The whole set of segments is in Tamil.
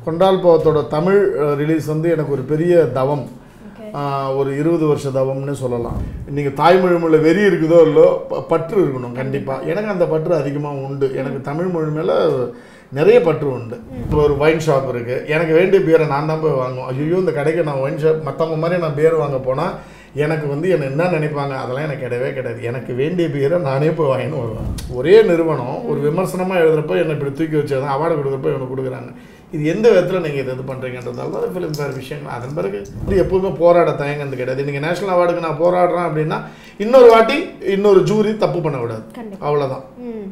கொண்டால் பாவத்தோட தமிழ் ரிலீஸ் வந்து எனக்கு ஒரு பெரிய தவம் ஓகே ஆஹ் ஒரு இருபது வருஷ தவம்னு சொல்லலாம் நீங்கள் தாய்மொழி மேலே வெறி இருக்குதோ இல்லோ ப- பற்று இருக்கணும் கண்டிப்பாக எனக்கு அந்த பற்று அதிகமாக உண்டு எனக்கு தமிழ் மொழி மேலே நிறைய பற்று உண்டு இப்போ ஒரு ஒயின் ஷாப் இருக்குது எனக்கு வேண்டிய பியரை நான் தான் போய் வாங்குவோம் ஐயோ இந்த கடைக்கு நான் ஒயின் ஷாப் மற்றவங்க மாதிரி நான் பியர் வாங்க போனால் எனக்கு வந்து என்ன என்ன நினைப்பாங்க அதெல்லாம் எனக்கு கிடையவே கிடையாது எனக்கு வேண்டிய பியரை நானே போய் வாங்கின்னு வருவேன் ஒரே நிறுவனம் ஒரு விமர்சனமாக எழுதுறப்போ என்னை இப்படி தூக்கி வச்சதான் அவார்டு கொடுக்குறப்போ எனக்கு கொடுக்குறாங்க இது எந்த விதத்தில் நீங்கள் இது இது பண்ணுறீங்கன்றதால தான் ஃபிலிம் ஃபேர் விஷயங்கள் அதன் பிறகு இது எப்போதுமே போராட தயங்கிறது கிடையாது நீங்கள் நேஷனல் அவார்டுக்கு நான் போராடுறேன் அப்படின்னா இன்னொரு வாட்டி இன்னொரு ஜூரி தப்பு பண்ணக்கூடாது கண்டிப்பா. அவ்வளோதான் ம்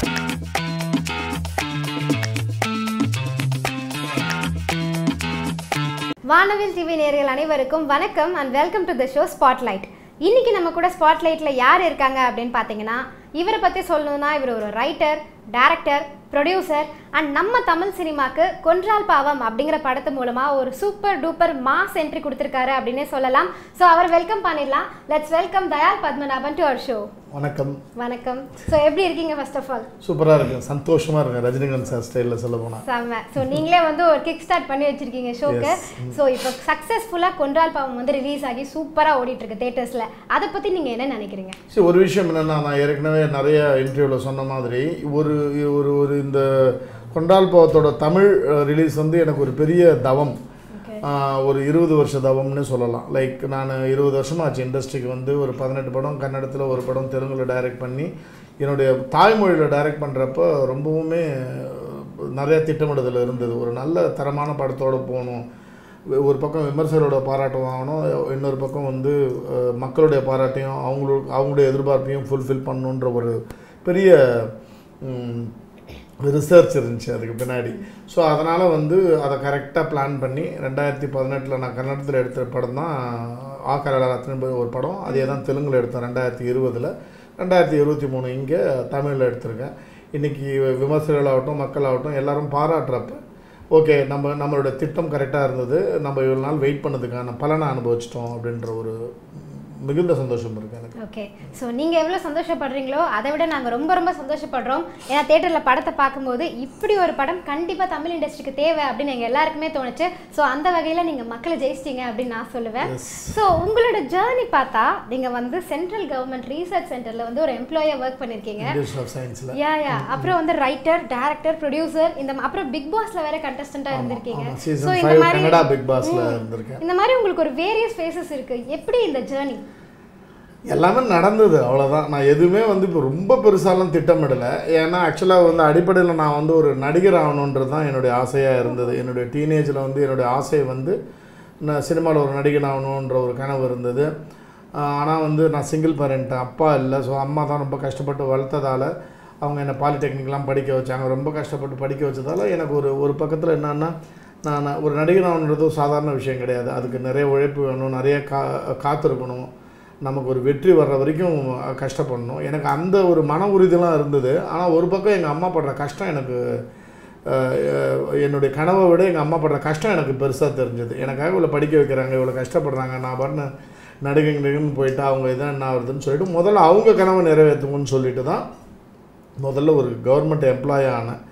வானவில் டிவி நேயர்கள் அனைவருக்கும் வணக்கம் and welcome to the show spotlight இன்னைக்கு நம்ம கூட ஸ்பாட்லைட்டில் யார் இருக்காங்க அப்படின்னு பார்த்தீங்கன்னா இவரை பற்றி சொல்லணும்னா இவர் ஒரு ரைட்டர் டைரக்டர் ப்ரொடியூசர் அண்ட் நம்ம தமிழ் சினிமாக்கு கொன்றால் பாவம் அப்படிங்கிற படத்து மூலமாக ஒரு சூப்பர் டூப்பர் மாஸ் என்ட்ரி கொடுத்துருக்காரு அப்படின்னே சொல்லலாம் ஸோ அவர் வெல்கம் பண்ணிடலாம் let's welcome Dayal Padmanabhan to our show வணக்கம் வணக்கம் ஸோ எப்படி இருக்கீங்க ஃபர்ஸ்ட் ஆஃப் ஆல் சூப்பராக இருக்கு சந்தோஷமாக இருக்கு ரஜினிகாந்த் சார் ஸ்டைலில் சொல்ல போனால் செம்ம ஸோ நீங்களே வந்து ஒரு கிக் ஸ்டார்ட் பண்ணி வச்சிருக்கீங்க ஷோக்கு ஸோ இப்போ சக்ஸஸ்ஃபுல்லாக கொன்றால் பாவம் வந்து ரிலீஸ் ஆகி சூப்பராக ஓடிட்டு இருக்கு தேட்டர்ஸில் அதை பற்றி நீங்கள் என்ன நினைக்கிறீங்க சரி ஒரு விஷயம் என்னென்னா நான் ஏற்கனவே நிறைய இன்டர்வியூவில் சொன்ன மாதிரி ஒரு ஒரு ஒரு இந்த கொண்டால் பாவத்தோட தமிழ் ரிலீஸ் வந்து எனக்கு ஒரு பெரிய தவம் ஓகே ஆஹ் ஒரு இருபது வருஷ தவம்னு சொல்லலாம் லைக் நான் இருபது வருஷமாச்சு இண்டஸ்ட்ரிக்கு வந்து ஒரு பதினெட்டு படம் கன்னடத்தில் ஒரு படம் தெலுங்கில் டைரக்ட் பண்ணி என்னுடைய தாய்மொழியில் டைரக்ட் பண்ணுறப்போ ரொம்பவுமே நிறைய திட்டமிடுதல் இருந்தது ஒரு நல்ல தரமான படத்தோடு போகணும் ஒரு பக்கம் விமர்சகரோட பாராட்டும் வாங்கணும் இன்னொரு பக்கம் வந்து அஹ், மக்களுடைய பாராட்டையும் அவங்களோட அவங்களுடைய எதிர்பார்ப்பையும் ஃபுல்ஃபில் பண்ணணுன்ற ஒரு பெரிய ம், ரிசர்ச் இருந்துச்சு அதுக்கு பின்னாடி ஸோ அதனால் வந்து அதை கரெக்டாக பிளான் பண்ணி ரெண்டாயிரத்தி பதினெட்டில் நான் கன்னடத்தில் எடுத்த படம் தான் ஆக்கரத்தின் ஒரு படம் அதே தான் தெலுங்கில் எடுத்தேன் ரெண்டாயிரத்தி இருபதில் ரெண்டாயிரத்தி இருபத்தி மூணு இங்கே தமிழில் எடுத்திருக்கேன் இன்றைக்கி விமர்சகர்களாகட்டும் மக்களாகட்டும் எல்லாரும் பாராட்டுறப்ப ஓகே நம்ம நம்மளோட திட்டம் கரெக்டாக இருந்தது நம்ம இவ்வளோ நாள் வெயிட் பண்ணதுக்கான பலனை அனுபவிச்சிட்டோம் அப்படின்ற ஒரு மிகுந்த சந்தோஷம் இருக்குது எனக்கு ஓகே ஸோ நீங்கள் எவ்வளோ சந்தோஷப்படுறீங்களோ அதை விட நாங்கள் ரொம்ப ரொம்ப சந்தோஷப்படுறோம் ஏன்னா தேட்டரில் படத்தை பார்க்கும்போது இப்படி ஒரு படம் கண்டிப்பாக தமிழ் இண்டஸ்ட்ரிக்கு தேவை அப்படின்னு எங்கள் எல்லாருக்குமே தோணுச்சு ஸோ அந்த வகையில் நீங்கள் மக்களை ஜெயிச்சிட்டீங்க அப்படின்னு நான் சொல்லுவேன் ஸோ உங்களோட ஜேர்னி பார்த்தா நீங்கள் வந்து சென்ட்ரல் கவர்மெண்ட் ரீசர்ச் சென்டரில் வந்து ஒரு எம்ப்ளாயாக ஒர்க் பண்ணியிருக்கீங்க இண்டஸ்ட்ரி ஆஃப் சயின்ஸில் யா யா அப்புறம் வந்து ரைட்டர் டைரக்டர் ப்ரொடியூசர் இந்த ம- அப்புறம் பிக் பாஸ்ல வேற கண்டஸ்டண்டா இருந்திருக்கீங்க ஸோ சீசன் இந்த ஃபைவ் மாதிரி கன்னடா பிக் பாஸில் இருந்திருக்கேன் இந்த மாதிரி உங்களுக்கு ஒரு வேரியஸ் ஃபேஸஸ் இருக்கு எப்படி இந்த ஜேர்னி எல்லாமே நடந்தது அவ்வளோதான் நான் எதுவுமே வந்து இப்போ ரொம்ப பெருசாலாம் திட்டமிடலை ஏன்னா ஆக்சுவலாக வந்து அடிப்படையில் நான் வந்து ஒரு நடிகர் ஆகணுன்றது தான் என்னுடைய ஆசையாக இருந்தது என்னுடைய டீனேஜில் வந்து என்னுடைய ஆசை வந்து நான் சினிமாவில் ஒரு நடிகன் ஆகணுன்ற ஒரு கனவு இருந்தது ஆனால் வந்து நான் சிங்கிள் பேரண்ட் அப்பா இல்லை ஸோ அம்மா தான் ரொம்ப கஷ்டப்பட்டு வளர்த்ததால் அவங்க என்னை பாலிடெக்னிக்லாம் படிக்க வச்சாங்க ரொம்ப கஷ்டப்பட்டு படிக்க வச்சதால எனக்கு ஒரு ஒரு பக்கத்தில் என்னன்னா நான் ஒரு நடிகன் ஆகணுன்றது ஒரு சாதாரண விஷயம் கிடையாது அதுக்கு நிறைய உழைப்பு வேணும் நிறைய கா காத்திருக்கணும் நமக்கு ஒரு வெற்றி வர்ற வரைக்கும் கஷ்டப்படணும் எனக்கு அந்த ஒரு மன உறுதியெல்லாம் இருந்தது ஆனால் ஒரு பக்கம் எங்கள் அம்மா படுற கஷ்டம் எனக்கு அஹ், அஹ், என்னுடைய கனவை விட எங்கள் அம்மா படுற கஷ்டம் எனக்கு பெருசாக தெரிஞ்சது எனக்காக இவ்வளோ படிக்க வைக்கிறாங்க இவ்வளோ கஷ்டப்படுறாங்க நான் பாட்டு நடிகை நடிகன்னு போயிட்டு அவங்க இதான் என்ன ஆகுதுன்னு சொல்லிட்டு முதல்ல அவங்க கனவை நிறைவேற்றுங்கன்னு சொல்லிட்டு தான் முதல்ல ஒரு கவர்மெண்ட் எம்ப்ளாயி ஆனேன்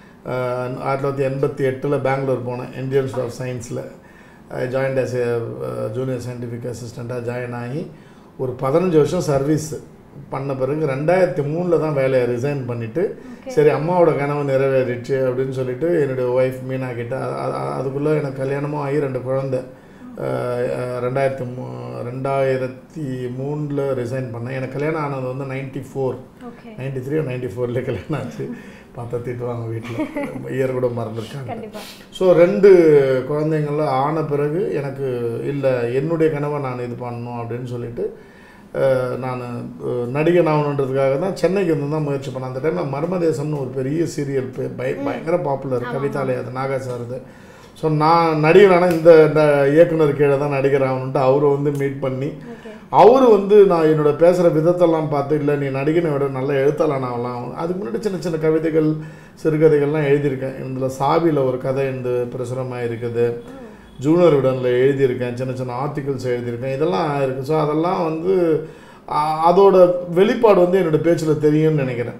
அஹ், ஆயிரத்தி தொள்ளாயிரத்தி எண்பத்தி எட்டில் பெங்களூர் போனேன் இந்தியன் இன்ஸ்டியூட் ஆஃப் சயின்ஸில் joined as a junior scientific அசிஸ்டண்ட்டாக ஜாயின் ஆகி ஒரு பதினஞ்சு வருஷம் சர்வீஸ் பண்ண பிறகு ரெண்டாயிரத்தி மூணில் தான் வேலையை ரிசைன் பண்ணிவிட்டு சரி அம்மாவோட கனவு நிறைவேறிடுச்சு அப்படின்னு சொல்லிட்டு என்னுடைய ஒய்ஃப் மீனா கிட்ட அதுக்குள்ளே எனக்கு கல்யாணமும் ஆகி ரெண்டு குழந்தை அஹ், அஹ், ரெண்டாயிரத்தி மூ ரெண்டாயிரத்தி மூணில் ரிசைன் பண்ணேன் எனக்கு கல்யாணம் ஆனது வந்து ninety four okay ninety three ninety ஃபோர்லேயே கல்யாணம் ஆச்சு பார்த்தா திட்டுவாங்க வீட்டில் இயர் கூட மறந்துருக்காங்க கண்டிப்பா ஸோ ரெண்டு குழந்தைங்கள ஆன பிறகு எனக்கு இல்லை என்னுடைய கனவை நான் இது பண்ணணும் அப்படின்னு சொல்லிட்டு நான் நடிகன் ஆகணுன்றதுக்காக தான் சென்னைக்கு வந்து தான் முயற்சி பண்ணேன் அந்த டைமில் மர்மதேசம்னு ஒரு பெரிய சீரியல் பய பயங்கர பாப்புலர் கவிதாலயா அது நாகா சார்து ஸோ நான் நடிகனான இந்த இந்த இயக்குனர் கீழே தான் நடிகர் ஆகணுன்ட்டு அவரை வந்து மீட் பண்ணி ஓகே அவர் வந்து நான் என்னோட பேசுகிற விதத்தெல்லாம் பார்த்து இல்லை நீ நடிகனை விட நல்ல எழுத்தாளன் ஆகலாம் அதுக்கு முன்னாடி சின்ன சின்ன கவிதைகள் சிறுகதைகள்லாம் எழுதியிருக்கேன் இதில் சாவியில் ஒரு கதை இந்த பிரசுரமாக இருக்குது ஜூனியர் விடனில் எழுதியிருக்கேன் சின்ன சின்ன ஆர்டிகல்ஸ் எழுதியிருக்கேன் இதெல்லாம் இருக்குது ஸோ அதெல்லாம் வந்து அ- அதோட வெளிப்பாடு வந்து என்னோட பேச்சில் தெரியும்னு நினைக்கிறேன்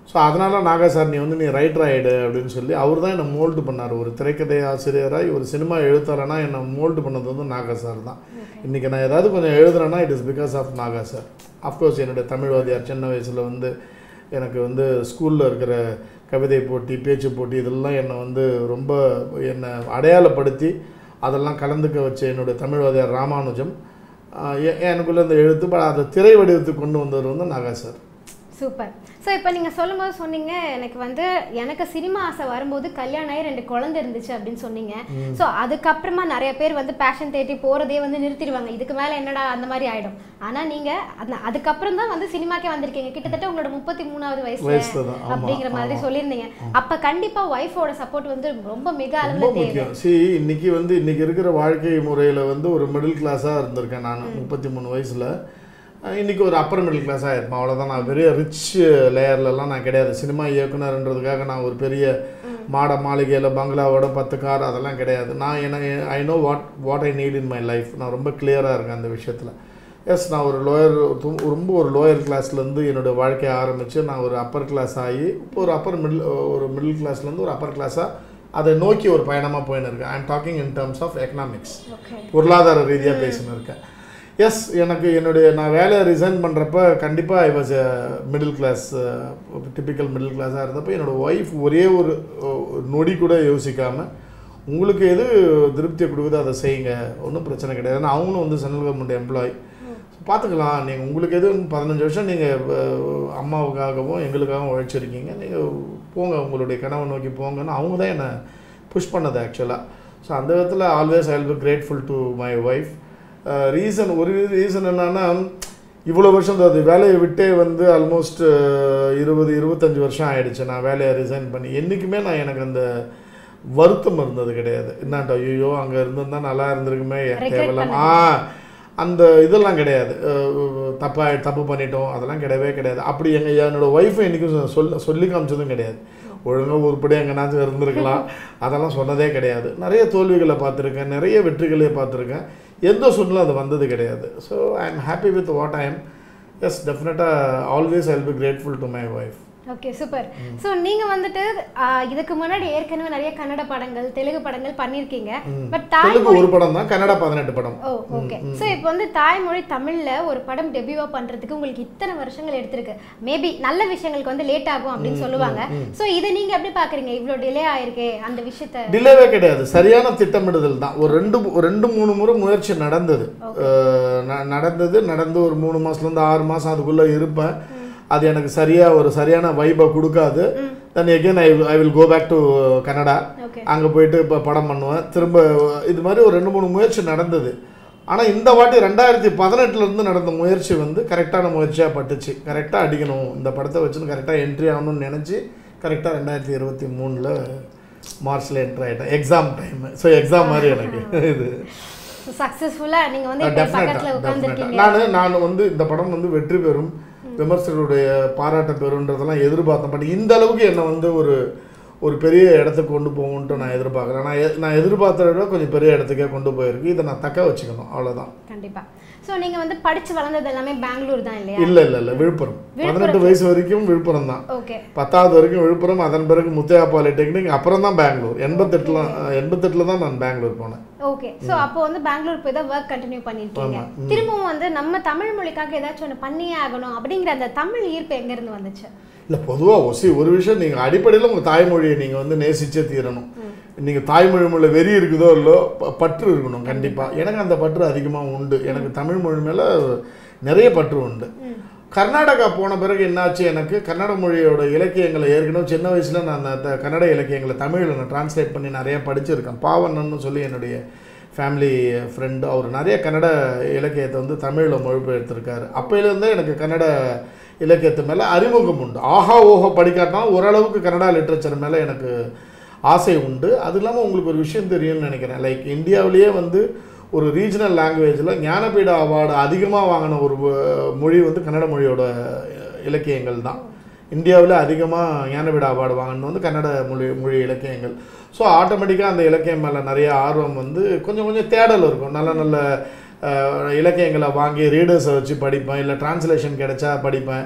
ஸோ அதனால் நாகா சார் நீ வந்து நீ ரைட்டர் ஆகிடு அப்படின்னு சொல்லி அவர் தான் என்னை மோல்டு பண்ணார் ஒரு திரைக்கதை ஆசிரியராக ஒரு சினிமா எழுத்தாளனா என்னை மோல்டு பண்ணது வந்து நாகா சார் தான் இன்றைக்கி நான் ஏதாவது கொஞ்சம் எழுதுறேன்னா it is because of Naga sir of course என்னுடைய தமிழ் வாத்தியார் சின்ன வயசில் வந்து எனக்கு வந்து ஸ்கூலில் இருக்கிற கவிதை போட்டி பேச்சு போட்டி இதெல்லாம் என்னை வந்து ரொம்ப என்னை அடையாளப்படுத்தி அதெல்லாம் கலந்துக்க வச்ச என்னுடைய தமிழ் வாத்தியார் ராமானுஜம் ஆஹ் எ- எனக்குள்ள இந்த எழுத்து பட் அதை திரை வடிவத்துக்கு கொண்டு வந்தவர் வந்து நாகா சார் சூப்பர் ஸோ இப்போ நீங்கள் சொல்லும்போது சொன்னீங்க எனக்கு வந்து எனக்கு சினிமா ஆசை வரும்போது கல்யாணம் ஆகி ரெண்டு குழந்தை இருந்துச்சு அப்படின்னு சொன்னீங்க ஸோ அதுக்கப்புறமா நிறைய பேர் வந்து பேஷன் தேடி போகிறதே வந்து நிறுத்திடுவாங்க இதுக்கு மேலே என்னடா அந்த மாதிரி ஆகிடும் ஆனால் நீங்கள் அந்த அதுக்கப்புறம் தான் வந்து சினிமாக்கே வந்திருக்கீங்க கிட்டத்தட்ட உங்களோட முப்பத்தி மூணாவது வயசுல வயசுல தான், ஆமா, அப்படிங்கிற மாதிரி சொல்லியிருந்தீங்க அப்போ கண்டிப்பாக ஒய்ஃபோட சப்போர்ட் வந்து ரொம்ப மிக ரொம்ப அளவில் தேவை முக்கியம் சி இன்னைக்கு வந்து இன்னைக்கு இருக்கிற வாழ்க்கை முறையில் வந்து ஒரு மிடில் கிளாஸாக இருந்திருக்கேன் நான் முப்பத்தி மூணு வயசில் இன்னைக்கு ஒரு அப்பர் மிடில் கிளாஸாக இருப்பேன் அவ்வளோதான் நான் பெரிய ரிச் லேயர்லலாம் நான் கிடையாது சினிமா இயக்குனர்ன்றதுக்காக நான் ஒரு பெரிய மாட மாளிகையில் பங்களாவோட பத்து கார் அதெல்லாம் கிடையாது நான் என்ன I know what what I need in my life நான் ரொம்ப கிளியராக இருக்கேன் அந்த விஷயத்தில் எஸ் நான் ஒரு லோயர் ரொம்ப ஒரு லோயர் கிளாஸ்லேருந்து என்னோட வாழ்க்கையை ஆரம்பித்து நான் ஒரு அப்பர் கிளாஸ் ஆகி இப்போ ஒரு அப்பர் மிடில் ஒரு மிடில் கிளாஸ்லேருந்து ஒரு அப்பர் கிளாஸாக அதை நோக்கி ஒரு பயணமாக போயின்னு இருக்கேன் I am talking in terms of economics okay பொருளாதார ரீதியாக பேசின்னு இருக்கேன் எஸ் எனக்கு என்னுடைய நான் வேலையை ரிசைன் பண்ணுறப்ப கண்டிப்பாக I was middle class typical middle கிளாஸாக இருந்தப்போ என்னோடய ஒய்ஃப் ஒரே ஒரு ஒரு நொடி கூட யோசிக்காமல் உங்களுக்கு எது திருப்தியை கொடுக்குதோ அதை செய்யுங்க ஒன்றும் பிரச்சனை கிடையாது ஏன்னா அவங்களும் வந்து சென்ட்ரல் கவர்மெண்ட் எம்ப்ளாய் பார்த்துக்கலாம் நீங்கள் உங்களுக்கு எது பதினஞ்சு வருஷம் நீங்கள் அம்மாவுக்காகவும் எங்களுக்காகவும் உழைச்சிருக்கீங்க நீங்கள் போங்க உங்களுடைய கனவை நோக்கி போங்கன்னு அவங்க தான் என்னை புஷ் பண்ணது ஆக்சுவலாக ஸோ அந்த விதத்தில் always I be grateful to my wife reason ஒரு ரீசன் என்னன்னா இவ்வளோ வருஷம் அது வேலையை விட்டே வந்து ஆல்மோஸ்ட் இருபது இருபத்தஞ்சி வருஷம் ஆயிடுச்சு நான் வேலையை ரிசைன் பண்ணி என்றைக்குமே நான் எனக்கு அந்த வருத்தம் இருந்தது கிடையாது என்னாட்ட ஐயோ அங்கே இருந்திருந்தா நல்லா இருந்திருக்குமே Regret தேவையில்லாம ஆ அந்த இதெல்லாம் கிடையாது அஹ் தப்பா தப்பு பண்ணிட்டோம் அதெல்லாம் கிடையவே கிடையாது அப்படி எங்கள் என்னோட ஒய்ஃபை என்றைக்கும் சொல்ல சொல்லி காமிச்சதும் கிடையாது ஒழுங்காக உருப்படி எங்கேனாச்சும் இருந்திருக்கலாம் அதெல்லாம் சொன்னதே கிடையாது நிறைய தோல்விகளை பார்த்துருக்கேன் நிறைய வெற்றிகளை பார்த்துருக்கேன் எந்த சூழ்நிலை அது வந்தது கிடையாது so I am happy with what I am yes டெஃபினட்டாக always I be grateful to my wife okay super so நீங்க வந்துட்டு ஆஹ், இதுக்கு முன்னாடி ஏற்கனவே நிறைய கன்னட படங்கள் தெலுங்கு படங்கள் பண்ணியிருக்கீங்க பட் தாய் தெலுங்கு ஒரு படம் தான் கன்னடா பதினெட்டு படம் ஓ ஓகே ஸோ இப்போ வந்து தாய்மொழி தமிழ்ல ஒரு படம் டெபியூவா பண்றதுக்கு உங்களுக்கு இத்தனை வருஷங்கள் எடுத்திருக்கு மேபி நல்ல விஷயங்களுக்கு வந்து லேட் ஆகும் அப்படின்னு சொல்லுவாங்க ஸோ இதை நீங்க எப்படி பாக்குறீங்க இவ்வளோ டிலே ஆயிருக்கே அந்த விஷயத்த டிலேவே கிடையாது சரியான திட்டமிடுதல் தான் ஒரு ரெண்டு ஒரு ரெண்டு மூணு முறை முயற்சி நடந்தது அஹ் ந- நடந்தது நடந்து ஒரு மூணு மாசத்துலேருந்து ஆறு மாதம் அதுக்குள்ளே இருப்பேன் அது எனக்கு சரியாக ஒரு சரியான வைபை கொடுக்காது then again I I will go back to Canada okay அங்கே போயிட்டு இப்போ படம் பண்ணுவேன் திரும்ப இது மாதிரி ஒரு ரெண்டு மூணு முயற்சி நடந்தது ஆனால் இந்த வாட்டி ரெண்டாயிரத்தி பதினெட்டுலேருந்து நடந்த முயற்சி வந்து கரெக்டான முயற்சியாக பட்டுச்சு கரெக்டாக அடிக்கணும் இந்த படத்தை வச்சுன்னு கரெக்டாக என்ட்ரி ஆகணும்னு நினச்சி கரெக்டாக ரெண்டாயிரத்தி இருபத்தி மூணில் மார்ச்சில் என்ட்ரி ஆகிட்டேன் எக்ஸாம் டைம் ஸோ எக்ஸாம் மாதிரி எனக்கு இது சக்சஸ்ஃபுல்லா நீங்க வந்து இப்போ பக்கத்துல உட்காந்துருக்கீங்க நான் நான் வந்து இந்த படம் வந்து வெற்றி பெறும் விமர்சகருடைய பாராட்ட பெறுன்றதெல்லாம் எதிர்பார்த்தேன் பட் இந்த அளவுக்கு என்னை வந்து ஒரு ஒரு பெரிய இடத்துக்கு கொண்டு போகும்ன்ட்டு நான் எதிர்பார்க்குறேன் நான் எ- நான் எதிர்பார்த்ததை விட கொஞ்சம் பெரிய இடத்துக்கே கொண்டு போயிருக்கு இதை நான் தக்க வச்சுக்கணும் அவ்வளோதான் கண்டிப்பா ஸோ நீங்க வந்து படிச்சு வளர்ந்தது எல்லாமே பெங்களூர் தான் இல்லையா இல்லை இல்லை இல்லை விழுப்புரம் பதினெட்டு வயசு வரைக்கும் விழுப்புரம் தான் ஓகே பத்தாவது வரைக்கும் விழுப்புரம் அதன் பிறகு முத்தையா பாலிடெக்னிக் அப்புறம் தான் பெங்களூர் எண்பத்தெட்டில் எண்பத்தெட்டில் தான் நான் பெங்களூர் போனேன் ஓகே ஸோ அப்போ வந்து பெங்களூர் போய் தான் ஒர்க் கண்டினியூ பண்ணியிருக்கீங்க திரும்பவும் வந்து நம்ம தமிழ் மொழிக்காக ஏதாச்சும் ஒன்று பண்ணியே ஆகணும் அப்படிங்கிற அந்த தமிழ் ஈர்ப்பு எங்க இருந்து வந்துச்சு இல்லை பொதுவாக ஒசி ஒரு விஷயம் நீங்கள் அடிப்படையில் உங்கள் தாய்மொழியை நீங்கள் வந்து நேசிச்சே தீரணும் நீங்கள் தாய்மொழி மேலே வெறி இருக்குதோ இல்லோ ப- பற்று இருக்கணும் கண்டிப்பாக எனக்கு அந்த பற்று அதிகமாக உண்டு எனக்கு தமிழ் மொழி மேலே நிறைய பற்று உண்டு கர்நாடகா போன பிறகு என்னாச்சு எனக்கு கன்னட மொழியோட இலக்கியங்களை ஏற்கனவே சின்ன வயசில் நான் அந்த கன்னட இலக்கியங்களை தமிழில் நான் டிரான்ஸ்லேட் பண்ணி நிறைய படிச்சிருக்கேன் பாவண்ணன்னு சொல்லி என்னுடைய ஃபேமிலி ஃப்ரெண்டு அவர் நிறைய கன்னட இலக்கியத்தை வந்து தமிழில் மொழிபெயர்த்திருக்காரு அப்போலேருந்தே எனக்கு கன்னட இலக்கியத்து மேலே அறிமுகம் உண்டு ஆஹா ஓஹோ படிக்காட்டாலும் ஓரளவுக்கு கன்னடா லிட்ரேச்சர் மேலே எனக்கு ஆசை உண்டு அது இல்லாமல் உங்களுக்கு ஒரு விஷயம் தெரியும்னு நினைக்கிறேன் லைக் இந்தியாவிலேயே வந்து ஒரு ரீஜனல் லாங்குவேஜில் ஞானபீட அவார்டு அதிகமாக வாங்கின ஒரு வ- மொழி வந்து கன்னட மொழியோட இலக்கியங்கள் தான் இந்தியாவில் அதிகமாக ஞானபீட அவார்டு வாங்கினது வந்து கன்னட மொழி மொழி இலக்கியங்கள் ஸோ ஆட்டோமேட்டிக்காக அந்த இலக்கியம் மேலே நிறைய ஆர்வம் வந்து கொஞ்சம் கொஞ்சம் தேடல் இருக்கும் நல்ல நல்ல அஹ், இலக்கியங்களை வாங்கி ரீடர்ஸை வச்சு படிப்பேன் இல்லை டிரான்ஸ்லேஷன் கிடைச்சா படிப்பேன்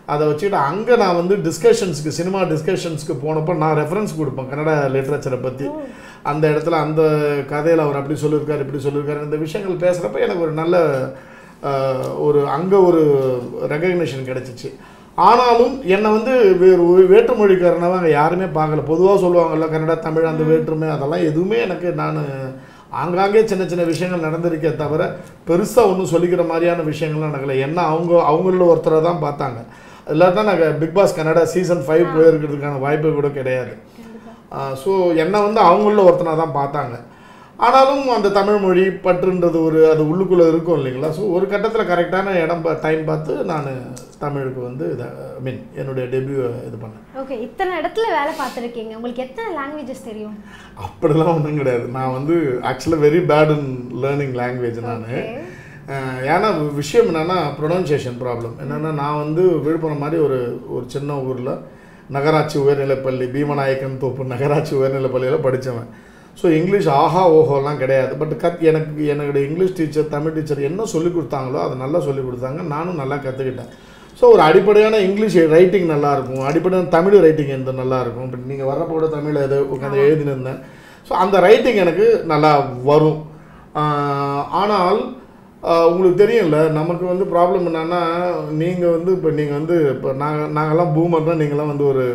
அதை வச்சுக்கிட்டு அங்கே நான் வந்து டிஸ்கஷன்ஸ்க்கு சினிமா டிஸ்கஷன்ஸ்க்கு போனப்போ நான் ரெஃபரன்ஸ் கொடுப்பேன் கன்னட லிட்ரேச்சரை பற்றி அந்த இடத்துல அந்த கதையில் அவர் அப்படி சொல்லியிருக்காரு இப்படி சொல்லியிருக்காரு இந்த விஷயங்கள் பேசுகிறப்ப எனக்கு ஒரு நல்ல ஆஹ், ஒரு அங்கே ஒரு ரெகக்னிஷன் கிடைச்சிச்சு ஆனாலும் என்னை வந்து வேறு ஒரு வேற்றுமொழிக்காரனாக அங்கே யாருமே பார்க்கல பொதுவாக சொல்லுவாங்கல்ல கன்னடா தமிழ் அந்த வேற்றுமை அதெல்லாம் எதுவுமே எனக்கு நான் ஆங்காங்கே சின்ன சின்ன விஷயங்கள் நடந்திருக்கே தவிர பெருசாக ஒன்றும் சொல்லிக்கிற மாதிரியான விஷயங்கள்லாம் நடக்கல என்ன அவங்க அவங்கள ஒருத்தரை தான் பார்த்தாங்க இல்லாட்டா நாங்கள் big boss Kannada season five போயிருக்கிறதுக்கான வாய்ப்பு கூட கிடையாது ஸோ என்னை வந்து அவங்கள ஒருத்தனாக தான் பார்த்தாங்க ஆனாலும் அந்த தமிழ் மொழி பற்றுன்றது ஒரு அது உள்ளுக்குள்ளே இருக்கும் இல்லைங்களா ஸோ ஒரு கட்டத்தில் கரெக்டான இடம் டைம் பார்த்து நான் தமிழுக்கு வந்து இதை ஐ மீன் என்னுடைய டெபியூ இது பண்ணேன் ஓகே இத்தனை இடத்துல வேலை பார்த்துருக்கீங்க உங்களுக்கு எத்தனை லாங்குவேஜஸ் தெரியும் அப்படிலாம் ஒன்றும் கிடையாது நான் வந்து ஆக்சுவலாக very bad in learning language நான் Okay. ஏன்னா விஷயம் என்னென்னா ப்ரொனன்சியேஷன் ப்ராப்ளம் என்னென்னா நான் வந்து விழுப்புரம் மாதிரி ஒரு ஒரு சின்ன ஊரில் நகராட்சி உயர்நிலைப்பள்ளி பீமநாயக்கன் தோப்பு நகராட்சி உயர்நிலைப்பள்ளியில் படித்தவன் ஸோ இங்கிலீஷ் ஆஹா ஓஹோலாம் கிடையாது பட் கத் எனக்கு என்னுடைய இங்கிலீஷ் டீச்சர் தமிழ் டீச்சர் என்ன சொல்லி கொடுத்தாங்களோ அதை நல்லா சொல்லி கொடுத்தாங்க நானும் நல்லா கற்றுக்கிட்டேன் ஸோ ஒரு அடிப்படையான இங்கிலீஷ் ரைட்டிங் நல்லா இருக்கும் அடிப்படையான தமிழ் ரைட்டிங் எந்த நல்லா இருக்கும் இப்போ நீங்கள் வர்றப்போ கூட தமிழ் எது உட்காந்து எழுதினிருந்தேன் ஸோ அந்த ரைட்டிங் எனக்கு நல்லா வரும் ஆஹ் ஆனால் ஆஹ் உங்களுக்கு தெரியும்ல நமக்கு வந்து ப்ராப்ளம் என்னன்னா நீங்கள் வந்து இப்போ நீங்கள் வந்து இப்போ நாங்கள் நாங்கள்லாம் பூமர்னா நீங்களாம் வந்து ஒரு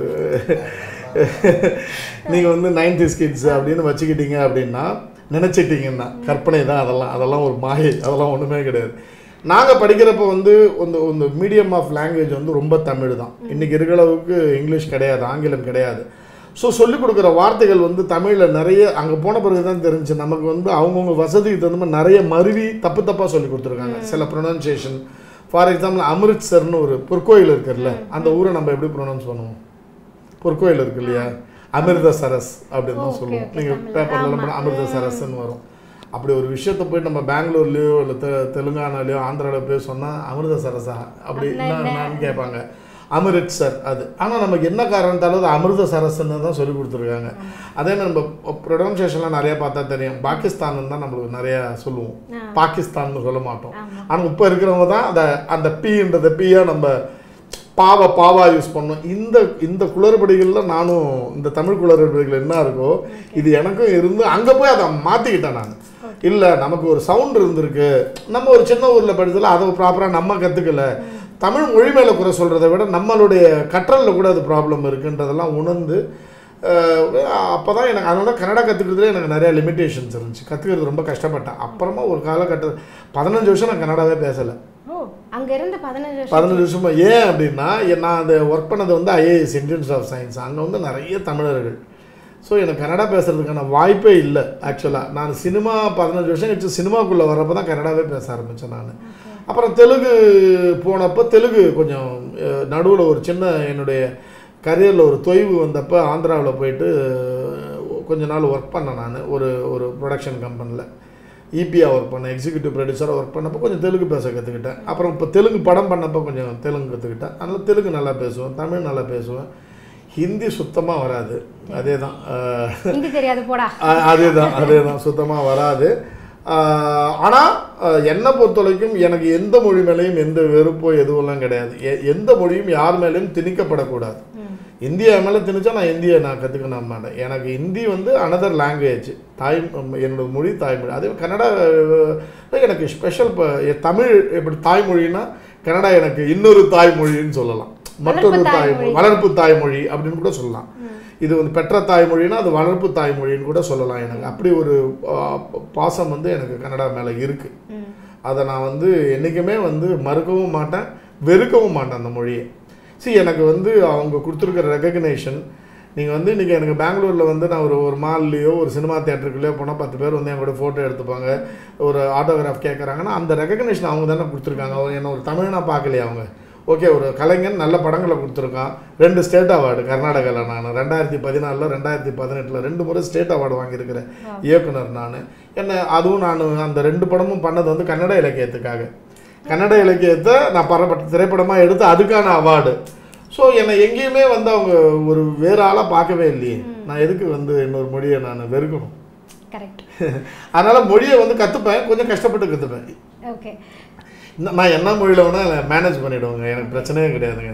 நீங்கள் வந்து நைன்டி கிட்ஸ் அப்படின்னு வச்சுக்கிட்டீங்க அப்படின்னா நினச்சிட்டிங்கன்னா கற்பனை தான் அதெல்லாம் அதெல்லாம் ஒரு மாயை அதெல்லாம் ஒன்றுமே கிடையாது நாங்கள் படிக்கிறப்போ வந்து இந்த இந்த மீடியம் ஆஃப் லாங்குவேஜ் வந்து ரொம்ப தமிழ் தான் இன்றைக்கி இருக்கிற அளவுக்கு இங்கிலீஷ் கிடையாது ஆங்கிலம் கிடையாது ஸோ சொல்லிக் கொடுக்குற வார்த்தைகள் வந்து தமிழில் நிறைய அங்கே போன பிறகு தான் தெரிஞ்சு நமக்கு வந்து அவங்கவுங்க வசதிக்கு தகுந்த மாதிரி நிறைய மருவி தப்பு தப்பாக சொல்லி கொடுத்துருக்காங்க சில ப்ரொனன்சியேஷன் ஃபார் எக்ஸாம்பிள் அமிர்த்சர்னு ஒரு பொற்கோயில் இருக்குல்ல அந்த ஊரை நம்ம எப்படி ப்ரொனவுன்ஸ் பண்ணுவோம் பொற்கோயில் இருக்கு இல்லையா அமிர்தசரஸ் அப்படின்னு தான் Okay, சொல்லுவோம் okay, நீங்கள் தமிழ்ல. பேப்பர்லாம் ஆமா. போனால் அமிர்தசரஸ்ன்னு வரும் அப்படி ஒரு விஷயத்தை போய் நம்ம பெங்களூர்லேயோ இல்லை தெ தெலுங்கானாலையோ ஆந்திராவில் போய் சொன்னால் அமிர்தசரஸா அப்படி அப்படின்னா என்ன என்ன? என்னன்னு கேட்பாங்க அமிர்த்சர் அது ஆனால் நமக்கு என்ன காரணத்தாலும் அது அமிர்தசரஸ்ன்னு தான் சொல்லி கொடுத்துருக்காங்க அதே மாதிரி நம்ம ப்ரொனன்சியேஷன்லாம் நிறைய பார்த்தா தெரியும் பாகிஸ்தான் தான் நம்மளுக்கு நிறைய சொல்லுவோம் ஆ. பாகிஸ்தான்னு சொல்ல மாட்டோம் ஆமா. ஆனால் இப்போ இருக்கிறவங்க தான் அந்த அந்த பீன்றத பீயா நம்ம பாவ பாவா யூஸ் பண்ணோம் இந்த இந்த குளறுபடிகளில் நானும் இந்த தமிழ் குளறுபடிகள் என்ன இருக்கோ இது எனக்கும் இருந்து அங்கே போய் அதை மாற்றிக்கிட்டேன் நான் இல்லை நமக்கு ஒரு சவுண்ட் இருந்திருக்கு நம்ம ஒரு சின்ன ஊரில் படிச்சதில் அதை ப்ராப்பராக நம்ம கற்றுக்கல தமிழ் மொழி மேலே குறை சொல்கிறத விட நம்மளுடைய கற்றலில் கூட அது ப்ராப்ளம் இருக்குன்றதெல்லாம் உணர்ந்து அப்போ தான் எனக்கு அதனால கன்னடா கற்றுக்கிறதுல எனக்கு நிறைய லிமிட்டேஷன்ஸ் இருந்துச்சு கற்றுக்கிறது ரொம்ப கஷ்டப்பட்டேன் அப்புறமா ஒரு காலகட்ட பதினஞ்சு வருஷம் நான் கன்னடாவே பேசலை ஓ அங்க இருந்து பதினஞ்சு வருஷம் பதினஞ்சு வருஷமா ஏன் அப்படின்னா எ- நான் அந்த ஒர்க் பண்ணது வந்து ஐஏஎஸ் இந்தியன்ஸ் ஆஃப் சயின்ஸ் அங்கே வந்து நிறைய தமிழர்கள் ஸோ எனக்கு கன்னடா பேசுறதுக்கான வாய்ப்பே இல்லை ஆக்சுவலாக நான் சினிமா பதினஞ்சு வருஷம் கழிச்சு சினிமாக்குள்ளே வரப்போ தான் கன்னடாவே பேச ஆரம்பித்தேன் நான் அப்புறம் தெலுங்கு போனப்போ தெலுங்கு கொஞ்சம் நடுவில் ஒரு சின்ன என்னுடைய கரியரில் ஒரு தொய்வு வந்தப்போ ஆந்திராவில் போயிட்டு அஹ், கொஞ்ச நாள் ஒர்க் பண்ணேன் நான் ஒரு ஒரு ப்ரொடக்ஷன் கம்பெனியில் ஈபியா ஒர்க் பண்ணேன் எக்ஸிக்யூட்டிவ் ப்ரொடியூசராக ஒர்க் பண்ணப்போ கொஞ்சம் தெலுங்கு பேச கற்றுக்கிட்டேன் அப்புறம் இப்போ தெலுங்கு படம் பண்ணப்போ கொஞ்சம் தெலுங்கு கற்றுக்கிட்டேன் அதனால் தெலுங்கு நல்லா பேசுவேன் தமிழ் நல்லா பேசுவேன் ஹிந்தி சுத்தமாக வராது அதே தான் ஹிந்தி தெரியாது போடா அதே தான் அதே தான் சுத்தமாக வராது ஆனால் என்னை பொறுத்த வரைக்கும் எனக்கு எந்த மொழி மேலேயும் எந்த வெறுப்போ எதுவெல்லாம் கிடையாது எ- எந்த மொழியும் யார் மேலேயும் திணிக்கப்படக்கூடாது ம். இந்தியா மேலே திணிச்சா நான் இந்தியை நான் கற்றுக்கணும் மாட்டேன் எனக்கு ஹிந்தி வந்து அனதர் லாங்குவேஜ் தாய் என்னோட மொழி தாய்மொழி அதே கன்னடா அஹ், எனக்கு ஸ்பெஷல் இப்போ தமிழ் எப்படி தாய்மொழின்னா கன்னடா எனக்கு இன்னொரு தாய்மொழின்னு சொல்லலாம் மற்றொரு வளர்ப்பு தாய்மொழி தாய்மொழி. வளர்ப்பு தாய்மொழி அப்படின்னு கூட சொல்லலாம் இது வந்து பெற்ற தாய்மொழின்னா அது வளர்ப்பு தாய்மொழின்னு கூட சொல்லலாம் எனக்கு அப்படி ஒரு ஆ, பாசம் வந்து எனக்கு கன்னடா மேலே இருக்குது ம். அதை நான் வந்து என்றைக்குமே வந்து மறுக்கவும் மாட்டேன் வெறுக்கவும் மாட்டேன் அந்த மொழியை see எனக்கு வந்து அவங்க கொடுத்துருக்கிற ரெகக்னேஷன் நீங்கள் வந்து இன்றைக்கி எனக்கு பெங்களூரில் வந்து நான் ஒரு ஒரு மால்லையோ ஒரு சினிமா தேட்டருக்குள்ளேயோ போனால் பத்து பேர் வந்து என் கூட ஃபோட்டோ எடுத்துப்பாங்க ஒரு ஆட்டோகிராஃப் கேட்குறாங்கன்னா அந்த ரெகக்னேஷன் அவங்க தானே கொடுத்துருக்காங்க அவங்க என்ன ஒரு தமிழனா பார்க்கலையா அவங்க ஓகே ஒரு கலைஞன் நல்ல படங்களை கொடுத்துருக்கான் ரெண்டு ஸ்டேட் அவார்டு கர்நாடகாவில் நான் ரெண்டாயிரத்தி பதினாலில் ரெண்டாயிரத்தி பதினெட்டில் ரெண்டு முறை ஸ்டேட் அவார்டு வாங்கியிருக்கிறேன் இயக்குனர் நான் என்ன அதுவும் நான் அந்த ரெண்டு படமும் பண்ணது வந்து கன்னட இலக்கியத்துக்காக கன்னட இலக்கியத்தை நான் பரப்பட்ட திரைப்படமாக எடுத்து அதுக்கான அவார்டு ஸோ என்னை எங்கேயுமே வந்து அவங்க ஒரு வேற ஆளாக பார்க்கவே இல்லையே நான் எதுக்கு வந்து இன்னொரு மொழியை நான் வெறுக்கணும் கரெக்ட் அதனால் மொழியை வந்து கற்றுப்பேன் கொஞ்சம் கஷ்டப்பட்டு கற்றுப்பேன் ஓகே நான் என்ன மொழியில் வேணால் மேனேஜ் பண்ணிவிடுவேங்க எனக்கு பிரச்சனையே கிடையாதுங்க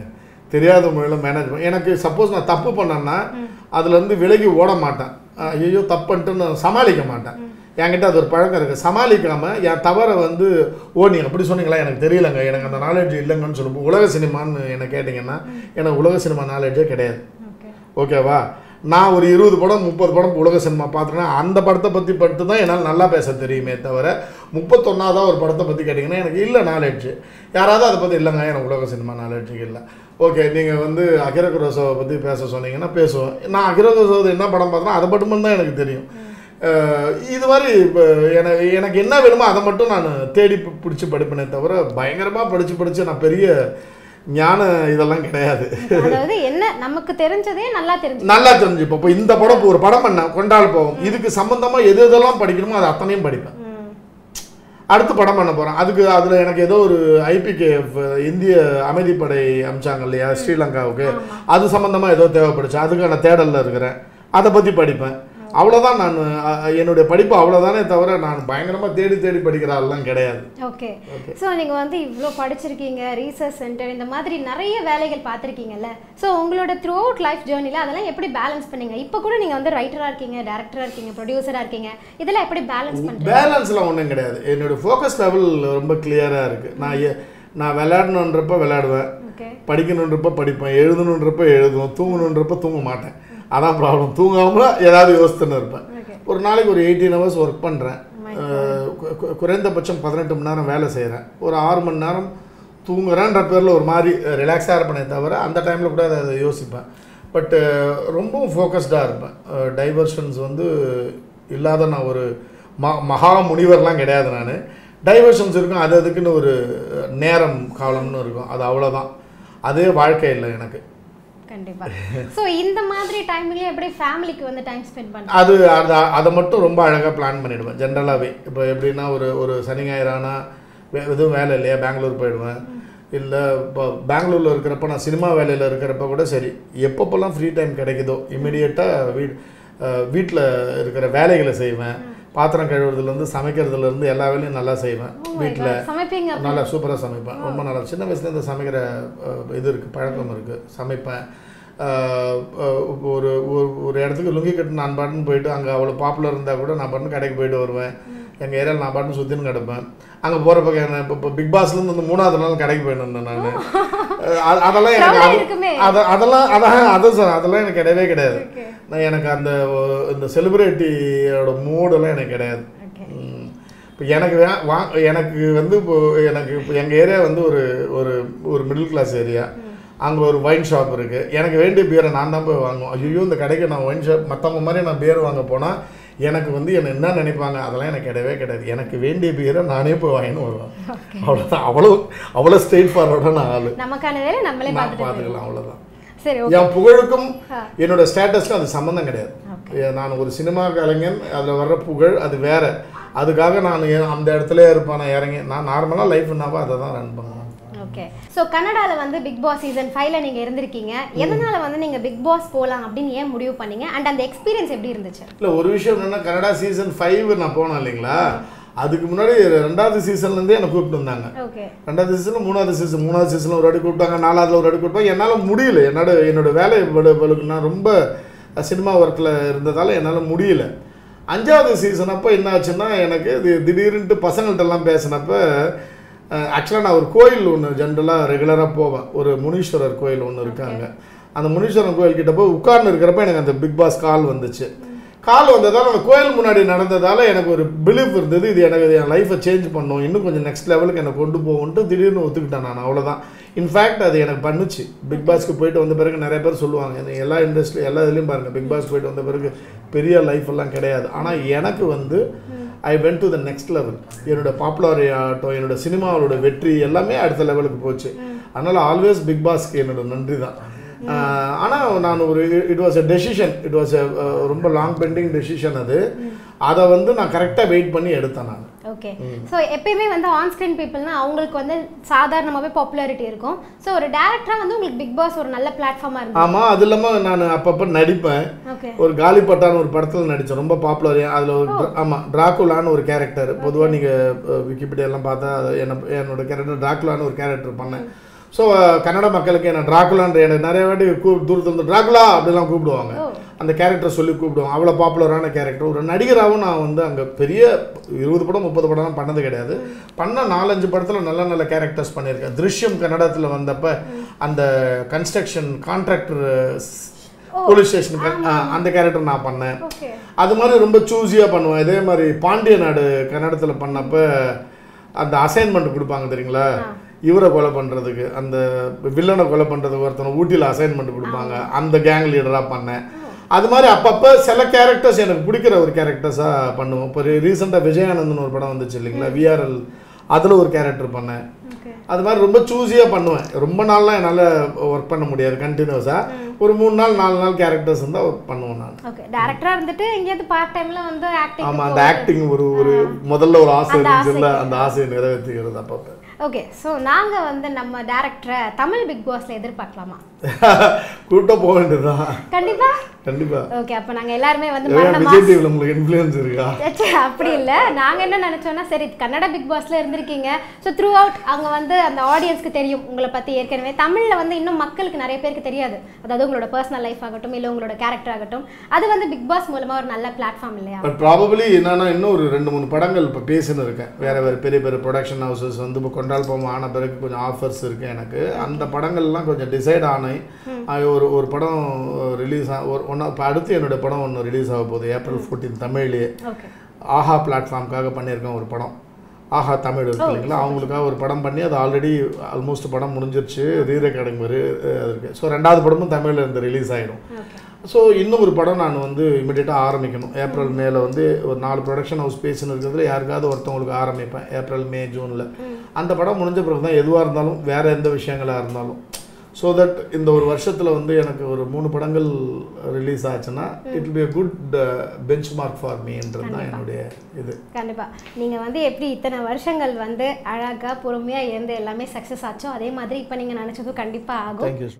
தெரியாத முறையில் மேனேஜ் பண்ண எனக்கு சப்போஸ் நான் தப்பு பண்ணேன்னா அதுலேருந்து விலகி ஓட மாட்டேன் ஐயோ தப்பு பண்ணிட்டு நான் சமாளிக்க மாட்டேன் என்கிட்ட அது ஒரு பழக்கம் இருக்குது சமாளிக்காமல் என் தவறை வந்து ஓ நீங்கள் அப்படி சொன்னீங்களா எனக்கு தெரியலங்க எனக்கு அந்த நாலேஜ் இல்லைங்கன்னு சொல்லும்போது உலக சினிமான்னு என்ன கேட்டிங்கன்னா எனக்கு உலக சினிமா நாலேஜே கிடையாது ஓகே ஓகேவா நான் ஒரு இருபது படம் முப்பது படம் உலக சினிமா பார்த்துருக்கேன் அந்த படத்தை பற்றி பட்டு தான் என்னால் நல்லா பேச தெரியுமே தவிர முப்பத்தொன்னாவதா ஒரு படத்தை பற்றி கேட்டிங்கன்னா எனக்கு இல்லை நாலேஜ் யாராவது அதை பற்றி இல்லைங்க எனக்கு உலக சினிமா நாலேஜ் இல்லை ஓகே நீங்கள் வந்து அகிர குரோசோவை பற்றி பேச சொன்னீங்கன்னா பேசுவேன் நான் அகிர குரோசோவை என்ன படம் பார்த்தேன்னா அதை மட்டும் தான் எனக்கு தெரியும் அஹ் இது மாதிரி இப்போ எனக்கு எனக்கு என்ன வேணுமோ அதை மட்டும் நான் தேடி பி- பிடிச்சி படிப்பேனே தவிர பயங்கரமாக படித்து படித்து நான் பெரிய ஞான இதெல்லாம் கிடையாது அதாவது என்ன நமக்கு தெரிஞ்சதே நல்லா தெரிஞ்சு நல்லா தெரிஞ்சுப்போம் இப்போ இந்த படம் இப்போ ஒரு படம் பண்ண கொண்டால் போவோம் இதுக்கு சம்பந்தமா எது எதெல்லாம் படிக்கணுமோ அது அத்தனையும் படிப்பேன் ம். அடுத்து படம் பண்ண போறேன் அதுக்கு அதுல எனக்கு ஏதோ ஒரு ஐபிகேஎஃப் இந்திய அமைதிப்படை அமிச்சாங்க இல்லையா ஸ்ரீலங்காவுக்கு அது சம்பந்தமா ஏதோ தேவைப்படுச்சு அதுக்கான தேடல்ல இருக்கிறேன் அதை பத்தி படிப்பேன் அவ்வளவுதான் நான் அஹ், என்னுடைய படிப்பு அவ்வளவுதானே தவிர நான் பயங்கரமா தேடி தேடி படிக்கிற ஆள்லாம் கிடையாது ஓகே ஸோ நீங்கள் வந்து இவ்வளோ படிச்சிருக்கீங்க ரீசர்ச் சென்டர் இந்த மாதிரி நிறைய வேலைகள் பார்த்துருக்கீங்கல்ல ஸோ உங்களோட த்ரூ அவுட் லைஃப் ஜேர்னியில் அதெல்லாம் எப்படி பேலன்ஸ் பண்ணீங்க இப்போ கூட நீங்கள் வந்து ரைட்டராக இருக்கீங்க டேரக்டராக இருக்கீங்க ப்ரொடியூசராக இருக்கீங்க இதெல்லாம் எப்படி பேலன்ஸ் பண்ணுறீங்க பேலன்ஸ்லாம் ஒன்றும் கிடையாது என்னோட ஃபோக்கஸ் லெவல் ரொம்ப கிளியராக இருக்கு நான் எ- நான் விளையாடணுன்றப்ப விளையாடுவேன் ஓகே படிக்கணுன்றப்ப படிப்பேன் எழுதணுன்றப்ப எழுதுவேன் தூங்கணுன்றப்ப தூங்க மாட்டேன் அதான் ப்ராப்ளம் தூங்காம ஏதாவது யோசித்துன்னு இருப்பேன் ஓகே ஒரு நாளைக்கு ஒரு எயிட்டீன் ஹவர்ஸ் ஒர்க் பண்ணுறேன் குறைந்தபட்சம் பதினெட்டு மணி நேரம் வேலை செய்கிறேன் ஒரு ஆறு மணி நேரம் தூங்குறேன்ற பேரில் ஒரு மாதிரி ரிலாக்ஸாக இருப்பேனே தவிர அந்த டைமில் கூட அதை யோசிப்பேன் பட்டு ரொம்பவும் ஃபோக்கஸ்டாக இருப்பேன் டைவர்ஷன்ஸ் வந்து இல்லாத நான் ஒரு ம மகா முனிவர்லாம் கிடையாது நான் டைவர்ஷன்ஸ் இருக்கும் அது அதுக்குன்னு ஒரு நேரம் காலம்னு இருக்கும் அது அவ்வளோதான் அதே வாழ்க்கை இல்லை எனக்கு கண்டிப்பா ஸோ இந்த மாதிரி டைம்லயும் எப்படி ஃபேமிலிக்கு வந்து டைம் ஸ்பெண்ட் பண்ணுறேன் அது அதை அதை மட்டும் ரொம்ப அழகாக பிளான் பண்ணிடுவேன் ஜென்ரலாகவே இப்போ எப்படின்னா ஒரு ஒரு சனி ஞாயிறானா வே- எதுவும் வேலை இல்லையா பெங்களூர் போயிடுவேன் இல்லை இப்போ பெங்களூரில் இருக்கிறப்ப நான் சினிமா வேலையில் இருக்கிறப்ப கூட சரி எப்பப்போல்லாம் ஃப்ரீ டைம் கிடைக்குதோ இமிடியேட்டாக வீ வீட்டில் இருக்கிற வேலைகளை செய்வேன் பாத்திரம் கழுவுறதுலேருந்து சமைக்கிறதுலேருந்து எல்லா வேலையும் நல்லா செய்வேன் வீட்டில் சமைப்பீங்க நல்லா சூப்பராக சமைப்பேன் ரொம்ப நல்லா சின்ன வயசுலேருந்து சமைக்கிற அஹ், இது இருக்குது பழக்கம் இருக்குது சமைப்பேன் அஹ், அஹ், ஒரு ஒரு- ஒரு இடத்துக்கு லுங்கி கட்டு நான் பாட்டுன்னு போயிட்டு அங்கே அவ்வளோ பாப்புலர் இருந்தால் கூட நான் பாட்டுன்னு கடைக்கு போயிட்டு வருவேன் எங்கள் ஏரியாவில் நான் பாட்டுன்னு சுற்றின்னு கிடப்பேன் அங்கே போகிறப்ப என்ன இப்போ இப்போ பிக் பாஸ்லேருந்து வந்து மூணாவது நாள் கடைக்கு போயிட்டு நான் அதெல்லாம் எனக்கு Crowd அது- இருக்குமே. அத அதெல்லாம் அதான் அதான் சார் அதெல்லாம் எனக்கு கிடையவே கிடையாது ஓகே நான் எனக்கு அந்த ஒரு- இந்த செலிபிரிட்டியோட மூடெல்லாம் எனக்கு கிடையாது ஓகே ம். இப்போ எனக்கு வே- வா எனக்கு வந்து இப்போ எனக்கு இப்போ எங்கள் ஏரியா வந்து ஒரு ஒரு ஒரு மிடில் கிளாஸ் ஏரியா அங்கே ஒரு ஒயின் ஷாப் இருக்குது எனக்கு வேண்டிய பியரை நான் தான் போய் வாங்குவோம் ஐயோ இந்த கடைக்கு நான் ஒயின் ஷாப் மற்றவங்க மாதிரி நான் பியர் வாங்க போனால் எனக்கு வந்து என்ன என்ன நினைப்பாங்க அதெல்லாம் எனக்கு கிடையவே கிடையாது எனக்கு வேண்டிய பியரை நானே போய் வாங்கின்னு வருவேன் அவ்வளோதான் அவ்வளோ அவ்வளோ ஸ்ட்ரெயிட் ஃபார்வர்டான ஆள் நமக்கான வேலை நம்மளே நான் பார்த்துட்டு பார்த்துக்கலாம் அவ்வளோதான் சரி ஓகே என் புகழுக்கும் ஆ. என்னோட ஸ்டேட்டஸ்க்கும் அது சம்மந்தம் கிடையாது ஓகே ஏ, நான் ஒரு சினிமா கலைஞன் அதில் வர்ற புகழ் அது வேற அதுக்காக நான் ஏ- அந்த இடத்துல இருப்பேன் நான் இறங்கி நான் நார்மலாக லைஃப்னாவா அதை தான் ரன் பண்ணுவேன் ஓகே ஸோ கன்னடால வந்து பிக் பாஸ் சீசன் ஃபைவ்ல நீங்க இருந்திருக்கீங்க எதனால வந்து நீங்க பிக் பாஸ் போலாம் அப்படின்னு ஏன் முடிவு பண்ணீங்க அண்ட் அந்த எக்ஸ்பீரியன்ஸ் எப்படி இருந்துச்சு இல்லை ஒரு விஷயம் என்னென்னா கனடா சீசன் ஃபைவ் நான் போனேன் இல்லைங்களா அதுக்கு முன்னாடி ரெண்டாவது சீசன்லேருந்தே என்னை கூப்பிட்டு வந்தாங்க ஓகே ரெண்டாவது சீசன் மூணாவது சீசன் மூணாவது சீசனில் ஒரு வாட்டி கூப்பிட்டாங்க நாலாவதுல ஒரு வாட்டி கூப்பிட்டாங்க என்னால் முடியல என்னோட என்னோட வேலை பளுக்கு நான் ரொம்ப சினிமா ஒர்க்கில் இருந்ததால் என்னால் முடியல அஞ்சாவது சீசன் அப்போ என்ன ஆச்சுன்னா எனக்கு இது திடீர்னுட்டு பசங்கள்ட்டெல்லாம் பேசினப்ப ஆக்சுவலாக நான் ஒரு கோயில் ஒன்று ஜென்ரலாக ரெகுலராக போவேன் ஒரு முனீஸ்வரர் கோயில் ஒன்று இருக்காங்க அந்த முனீஸ்வரன் கோயில் கிட்ட போய் உட்கார்ந்து இருக்கிறப்ப எனக்கு அந்த பிக் பாஸ் கால் வந்துச்சு கால் வந்ததால் அந்த கோயில் முன்னாடி நடந்ததால் எனக்கு ஒரு பிலீஃப் இருந்தது இது எனக்கு என் லைஃப்பை சேஞ்ச் பண்ணும் இன்னும் கொஞ்சம் நெக்ஸ்ட் லெவலுக்கு என்னை கொண்டு போகும்ட்டு திடீர்னு ஒத்துக்கிட்டேன் நான் அவ்வளோதான் இன்ஃபேக்ட் அது எனக்கு பண்ணுச்சு பிக் பாஸ்க்கு போயிட்டு வந்த பிறகு நிறைய பேர் சொல்லுவாங்க இது எல்லா இண்டஸ்ட்ரி எல்லா இதுலேயும் பாருங்கள் பிக் பாஸ் போயிட்டு வந்த பிறகு பெரிய லைஃப் எல்லாம் கிடையாது ஆனால் எனக்கு வந்து I went to the next level என்னோட பாப்புலர் ஆகட்டும் என்னோட சினிமாவோட வெற்றி எல்லாமே அடுத்த லெவலுக்கு போச்சு அதனால் ஆல்வேஸ் பிக் பாஸ்க்கு என்னோட நன்றி தான் ஆனால் நான் ஒரு it was a decision it was a ரொம்ப லாங் பெண்டிங் டெசிஷன் அது அதை வந்து நான் கரெக்டாக வெயிட் பண்ணி எடுத்தேன் நான் ஓகே ஸோ எப்பயுமே வந்து ஆன் ஸ்க்ரீன் பீப்புள்னா அவங்களுக்கு வந்து சாதாரணமாகவே பாப்புலாரிட்டி இருக்கும் ஸோ ஒரு டேரக்டராக வந்து உங்களுக்கு பிக் பாஸ் ஒரு நல்ல பிளாட்ஃபார்மாக இருக்கும் ஆமாம் அது இல்லாமல் நான் அப்பப்போ நடிப்பேன் ஓகே ஒரு காலிப்பட்டான்னு ஒரு படத்தில் நடித்தேன் ரொம்ப பாப்புலர் அதில் ஒரு dra- ஆமா டிராக்குலான்னு ஒரு கேரக்டர் பொதுவாக நீங்கள் விக்கிபீடியா எல்லாம் பார்த்தா அது என்ன என்னோட கேரக்டர் டிராக்குலான்னு ஒரு கேரக்டர் பண்ணேன் ஸோ கன்னட மக்களுக்கு என்ன டிராகுலான்ற எனக்கு நிறைய வாட்டி கூ தூரத்துல இருந்து டிராகுலா அப்படிலாம் கூப்பிடுவாங்க ஓ அந்த கேரக்டர் சொல்லி கூப்பிடுவாங்க அவ்வளோ பாப்புலரான கேரக்டர் ஒரு நடிகராகவும் நான் வந்து அங்கே பெரிய இருபது படம் முப்பது படம்லாம் பண்ணது கிடையாது பண்ண நாலஞ்சு படத்தில் நல்ல நல்ல கேரக்டர்ஸ் பண்ணியிருக்கேன் திருஷ்யம் கன்னடத்தில் வந்தப்ப அந்த கன்ஸ்ட்ரக்ஷன் கான்ட்ராக்டர் போலீஸ் ஸ்டேஷன் அந்த கேரக்டர் நான் பண்ணேன் ஓகே அது மாதிரி ரொம்ப சூஸியாக பண்ணுவேன் இதே மாதிரி பாண்டிய நாடு கன்னடத்தில் பண்ணப்ப அந்த அசைன்மெண்ட் கொடுப்பாங்க தெரியுங்களா இவரை கொலை பண்ணுறதுக்கு அந்த வில்லனை கொலை பண்ணுறதுக்கு ஒருத்தனை ஊட்டியில் அசைன்மெண்ட் கொடுப்பாங்க அந்த கேங் லீடராக பண்ணேன் அது மாதிரி அப்பப்போ சில கேரக்டர்ஸ் எனக்கு பிடிக்கிற ஒரு கேரக்டர்ஸாக பண்ணுவோம் இப்போ ரீசெண்டாக விஜயானந்தன் ஒரு படம் வந்துச்சு இல்லைங்களா விஆர்எல் அதில் ஒரு கேரக்டர் பண்ணேன் ஓகே அது மாதிரி ரொம்ப சூஸியாக பண்ணுவேன் ரொம்ப நாள்லாம் என்னால் ஒர்க் பண்ண முடியாது கண்டினியூஸாக ஒரு மூணு நாள் நாலு நாள் கேரக்டர்ஸ் இருந்தால் ஒர்க் பண்ணுவேன் நான் ஓகே டேரக்டரா இருந்துட்டு எங்கேயாவது பார்ட் டைம்ல வந்து ஆக்டிங் ஆமாம் அந்த ஆக்டிங் ஒரு ஒரு முதல்ல ஒரு ஆசை இருந்துச்சுல்ல அந்த ஆசையை நிறைவேற்றிக்கிறது அப்பப்போ ஓகே ஸோ நாங்க வந்து நம்ம டேரக்டரை தமிழ் பிக் பாஸ்ல எதிர்பார்க்கலாமா கூட்ட போக வேண்டியதுதான் கண்டிப்பா கண்டிப்பா ஓகே அப்போ நாங்க எல்லாருமே வந்து ஏன் மரணமா விஜய் டிவியில் உங்களுக்கு இன்ஃப்ளூயன்ஸ் இருக்கா ச்சே, அப்படி இல்ல நாங்க என்ன நினைச்சோம்னா சரி கன்னட பிக் பாஸ்ல இருந்திருக்கீங்க ஸோ த்ரூ அவுட் அங்க வந்து அந்த ஆடியன்ஸ்க்கு தெரியும் உங்களை பத்தி ஏற்கனவே தமிழ்ல வந்து இன்னும் மக்களுக்கு நிறைய பேருக்கு தெரியாது அதாவது உங்களோட பர்சனல் லைஃப் ஆகட்டும் இல்ல உங்களோட கேரக்டர் ஆகட்டும் அது வந்து பிக் பாஸ் மூலமா ஒரு நல்ல பிளாட்ஃபார்ம் இல்லையா பட் ப்ராபபிளி என்னன்னா இன்னும் ஒரு ரெண்டு மூணு படங்கள் இப்போ பேசின்னு இருக்கேன் வேற வேற பெரிய பெரிய ப்ரொடக்ஷன் ஹவுசஸ் வந்து இப்போ கொண்டால் போமா ஆன பிறகு கொஞ்சம் ஆஃபர்ஸ் இருக்கு எனக்கு அந்த படங்கள்லாம் கொஞ்சம் டிசைட் ஆனே அது ஒரு ஒரு படம் ரிலீஸ் ஆ ஒரு ஒன்றா இப்போ அடுத்து என்னோட படம் ஒன்று ரிலீஸ் ஆக போகுது ஏப்ரல் ஃபோர்டீன் தமிழ்லேயே ஓகே ஆஹா பிளாட்ஃபார்முக்காக பண்ணியிருக்கேன் ஒரு படம் ஆஹா தமிழ் இருக்கு இல்லைங்களா அவங்களுக்காக ஒரு படம் பண்ணி அது ஆல்ரெடி ஆல்மோஸ்ட் படம் முடிஞ்சிருச்சு ரீ ரெக்கார்டிங் மாதிரி அஹ், இருக்கு ஸோ ரெண்டாவது படமும் தமிழில் இருந்து ரிலீஸ் ஆகிடும் ஓகே ஸோ இன்னும் ஒரு படம் நான் வந்து இமிடியேட்டாக ஆரம்பிக்கணும் ஏப்ரல் மேல வந்து ஒரு நாலு ப்ரொடக்ஷன் ஹவுஸ் பேசின்னு இருக்கிறதுல யாருக்காவது ஒருத்தவங்களுக்கு ஆரம்பிப்பேன் ஏப்ரல் மே ஜூனில் அந்த படம் முடிஞ்ச பிறகு தான் எதுவாக இருந்தாலும் வேறு எந்த விஷயங்களாக இருந்தாலும் ஸோ தட் இந்த ஒரு வருஷத்தில் வந்து எனக்கு ஒரு மூணு படங்கள் ரிலீஸ் ஆச்சுன்னா it will be a good benchmark for மீன்றது தான் என்னுடைய இது கண்டிப்பா நீங்க வந்து எப்படி இத்தனை வருஷங்கள் வந்து அழகா பொறுமையா இருந்து எல்லாமே சக்ஸஸ் ஆச்சோ அதே மாதிரி இப்போ நீங்க நினைச்சதும் கண்டிப்பா ஆகும் தேங்க்யூ